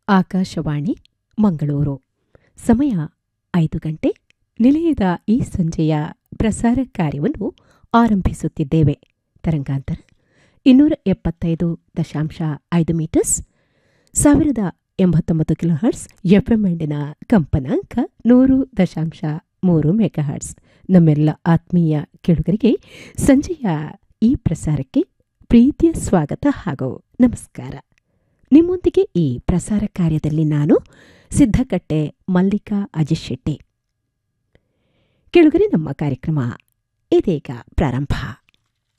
ಆಕಾಶವಾಣಿ ಮಂಗಳೂರು ಸಮಯ ಐದು ಗಂಟೆ ನಿಲಯದ ಈ ಸಂಜೆಯ ಪ್ರಸಾರ ಕಾರ್ಯವನ್ನು ಆರಂಭಿಸುತ್ತಿದ್ದೇವೆ ತರಂಗಾಂತರ ಇನ್ನೂರ ಎಪ್ಪತ್ತೈದು ದಶಾಂಶ ಐದು ಮೀಟರ್ಸ್ ಸಾವಿರದ ಎಂಬತ್ತೊಂಬತ್ತು ಕಿಲೋಹರ್ಟ್ಸ್ ಎಫ್ಎಂ ಎಂಡಿನ ಕಂಪನಾಂಕ ನೂರು ದಶಾಂಶ ಮೂರು ಮೆಗಾಹರ್ಟ್ಸ್ ನಮ್ಮೆಲ್ಲ ಆತ್ಮೀಯ ಕೇಳುಗರಿಗೆ ಸಂಜೆಯ ಈ ಪ್ರಸಾರಕ್ಕೆ ಪ್ರೀತಿಯ ಸ್ವಾಗತ ಹಾಗೂ ನಮಸ್ಕಾರ ನಿಮ್ಮೊಂದಿಗೆ ಈ ಪ್ರಸಾರ ಕಾರ್ಯದಲ್ಲಿ ನಾನು ಸಿದ್ಧಕಟ್ಟೆ ಮಲ್ಲಿಕಾ ಅಜಿತ್ ಶೆಟ್ಟಿ ಕೇಳುಗರೆ ನಮ್ಮ ಕಾರ್ಯಕ್ರಮ ಇದೀಗ ಪ್ರಾರಂಭ